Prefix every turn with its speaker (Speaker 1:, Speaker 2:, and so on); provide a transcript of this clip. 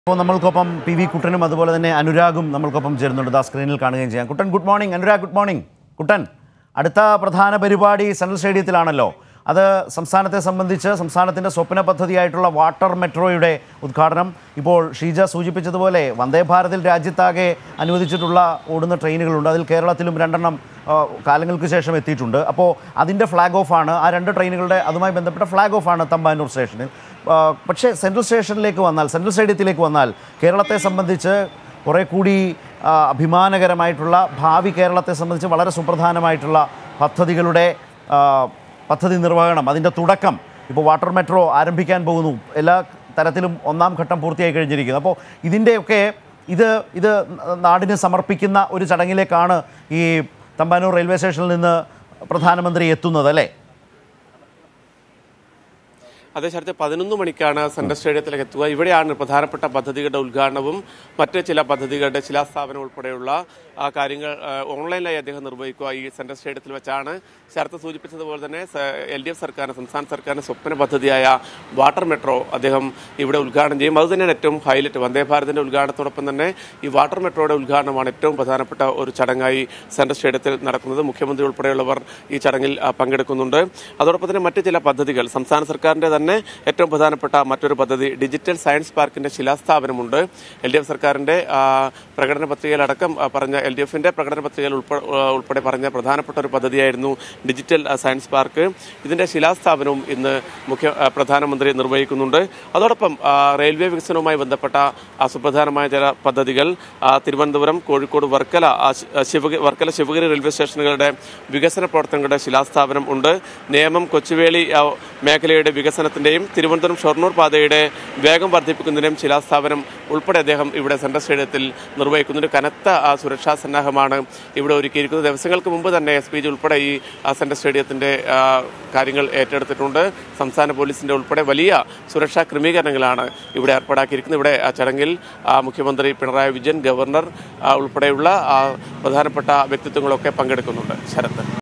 Speaker 1: അപ്പോൾ നമ്മൾക്കൊപ്പം P V കുട്ടനും അതുപോലെ തന്നെ അനുരാഗും നമ്മൾക്കൊപ്പം ചേരുന്നുണ്ട് ദാ സ്ക്രീനിൽ കാണുകയും ചെയ്യാം Kuttan good morning Anurag good morning Kuttan അടുത്ത പ്രധാന പരിപാടി സെൻട്രൽ സ്റ്റേഡിയത്തിലാണല്ലോ അത് സംസ്ഥാനത്തെ സംബന്ധിച്ച് സംസ്ഥാനത്തിൻ്റെ സ്വപ്ന പദ്ധതിയായിട്ടുള്ള വാട്ടർ മെട്രോയുടെ ഉദ്ഘാടനം ഇപ്പോൾ ഷീജ സൂചിപ്പിച്ചതുപോലെ വന്ദേ ഭാരതിൽ രാജ്യത്താകെ അനുവദിച്ചിട്ടുള്ള ഓടുന്ന ട്രെയിനുകളുണ്ട് അതിൽ കേരളത്തിലും രണ്ടെണ്ണം ആ, കാലങ്ങൾക്ക് ശേഷം എത്തിയിട്ടുണ്ട് അപ്പോൾ അതിൻ്റെ ഫ്ലാഗ് ഓഫാണ് ആ രണ്ട് ട്രെയിനുകളുടെ അതുമായി ബന്ധപ്പെട്ട ഫ്ലാഗ് ഓഫാണ് തമ്പാനൂർ സ്റ്റേഷനിൽ ആ, പക്ഷേ സെൻട്രൽ സ്റ്റേഷനിലേക്ക് വന്നാൽ സെൻട്രൽ സ്റ്റേഡിയത്തിലേക്ക് വന്നാൽ കേരളത്തെ സംബന്ധിച്ച് കുറേ കൂടി ആ, അഭിമാനകരമായിട്ടുള്ള ഭാവി കേരളത്തെ സംബന്ധിച്ച് വളരെ സുപ്രധാനമായിട്ടുള്ള പദ്ധതികളുടെ ആ, പദ്ധതി നിർവഹണം അതിൻ്റെ തുടക്കം ഇപ്പോൾ വാട്ടർ മെട്രോ ആരംഭിക്കാൻ പോകുന്നു എല്ലാ തരത്തിലും ഒന്നാം ഘട്ടം പൂർത്തിയായി കഴിഞ്ഞിരിക്കുന്നു അപ്പോൾ ഇതിൻ്റെയൊക്കെ ഇത് ഇത് നാടിന് സമർപ്പിക്കുന്ന ഒരു ചടങ്ങിലേക്കാണ് ഈ തമ്പാനൂർ റെയിൽവേ സ്റ്റേഷനിൽ നിന്ന് പ്രധാനമന്ത്രി എത്തുന്നത് അല്ലേ
Speaker 2: അതേ ശരത്ത് പതിനൊന്ന് മണിക്കാണ് സെൻട്രൽ സ്റ്റേഡിയത്തിലേക്ക് എത്തുക ഇവിടെയാണ് പ്രധാനപ്പെട്ട പദ്ധതികളുടെ ഉദ്ഘാടനവും മറ്റ് ചില പദ്ധതികളുടെ ശിലാസ്ഥാപനം ഉൾപ്പെടെയുള്ള ആ കാര്യങ്ങൾ ആ, ഓൺലൈനായി അദ്ദേഹം നിർവഹിക്കുക ഈ സെൻട്രൽ സ്റ്റേഡിയത്തിൽ വെച്ചാണ് ശരത്ത് സൂചിപ്പിച്ചതുപോലെ തന്നെ എൽ ഡി എഫ് സർക്കാരിന് സംസ്ഥാന സർക്കാരിന് സ്വപ്ന പദ്ധതിയായ വാട്ടർ മെട്രോ അദ്ദേഹം ഇവിടെ ഉദ്ഘാടനം ചെയ്യും അതുതന്നെയാണ് ഏറ്റവും ഹൈലൈറ്റ് വന്ദേ ഭാരതിന്റെ ഉദ്ഘാടനത്തോടൊപ്പം തന്നെ ഈ വാട്ടർ മെട്രോയുടെ ഉദ്ഘാടനമാണ് ഏറ്റവും പ്രധാനപ്പെട്ട ഒരു ചടങ്ങായി സെൻട്രൽ സ്റ്റേഡിയത്തിൽ നടക്കുന്നത് മുഖ്യമന്ത്രി ഉൾപ്പെടെയുള്ളവർ ഈ ചടങ്ങിൽ ആ, പങ്കെടുക്കുന്നുണ്ട് അതോടൊപ്പം തന്നെ മറ്റ് ചില പദ്ധതികൾ സംസ്ഥാന സർക്കാരിന്റെ തന്നെ ഏറ്റവും പ്രധാനപ്പെട്ട മറ്റൊരു പദ്ധതി ഡിജിറ്റൽ സയൻസ് പാർക്കിന്റെ ശിലാസ്ഥാപനമുണ്ട് എൽ ഡി എഫ് സർക്കാരിന്റെ ആ, പ്രകടന പത്രികയിലടക്കം ആ, പറഞ്ഞ എൽ ഡി എഫിന്റെ പ്രകടന പത്രികയിൽ ഉൾപ്പെ- ആ, ഉൾപ്പെടെ പറഞ്ഞ പ്രധാനപ്പെട്ട ഒരു പദ്ധതിയായിരുന്നു ഡിജിറ്റൽ ആ, സയൻസ് പാർക്ക് ഇതിന്റെ ശിലാസ്ഥാപനവും ഇന്ന് മുഖ്യ ആ, പ്രധാനമന്ത്രി നിർവഹിക്കുന്നുണ്ട് അതോടൊപ്പം ആ, റെയിൽവേ വികസനവുമായി ബന്ധപ്പെട്ട ആ, സുപ്രധാനമായ ചില പദ്ധതികൾ ആ, തിരുവനന്തപുരം കോഴിക്കോട് വർക്കല ആ, ശി- ആ, ശിവഗിരി വർക്കല ശിവഗിരി റെയിൽവേ സ്റ്റേഷനുകളുടെ വികസന പ്രവർത്തനങ്ങളുടെ ശിലാസ്ഥാപനം ഉണ്ട് നേമം കൊച്ചുവേളി ആ, മേഖലയുടെ വികസനത്തിന്റെയും തിരുവനന്തപുരം ഷൊർണൂർ പാതയുടെ വേഗം വർദ്ധിപ്പിക്കുന്നതിന്റെയും ശിലാസ്ഥാപനം ഉൾപ്പെടെ അദ്ദേഹം ഇവിടെ സെൻട്രൽ സ്റ്റേഡിയത്തിൽ നിർവഹിക്കുന്നുണ്ട് കനത്ത ആ, സുരക്ഷാ സന്നാഹമാണ് ഇവിടെ ഒരുക്കിയിരിക്കുന്നത് ദിവസങ്ങൾക്ക് മുമ്പ് തന്നെ എസ് പി ജി ഉൾപ്പെടെ ഈ ആ, സെൻട്രൽ സ്റ്റേഡിയത്തിന്റെ ആ, കാര്യങ്ങൾ ഏറ്റെടുത്തിട്ടുണ്ട് സംസ്ഥാന പോലീസിന്റെ ഉൾപ്പെടെ വലിയ സുരക്ഷാ ക്രമീകരണങ്ങളാണ് ഇവിടെ ഏർപ്പാടാക്കിയിരിക്കുന്നത് ഇവിടെ ആ ചടങ്ങിൽ ആ, മുഖ്യമന്ത്രി പിണറായി വിജയൻ ഗവർണർ ആ, ഉൾപ്പെടെയുള്ള ആ, പ്രധാനപ്പെട്ട വ്യക്തിത്വങ്ങളൊക്കെ പങ്കെടുക്കുന്നുണ്ട് ശരത്ത്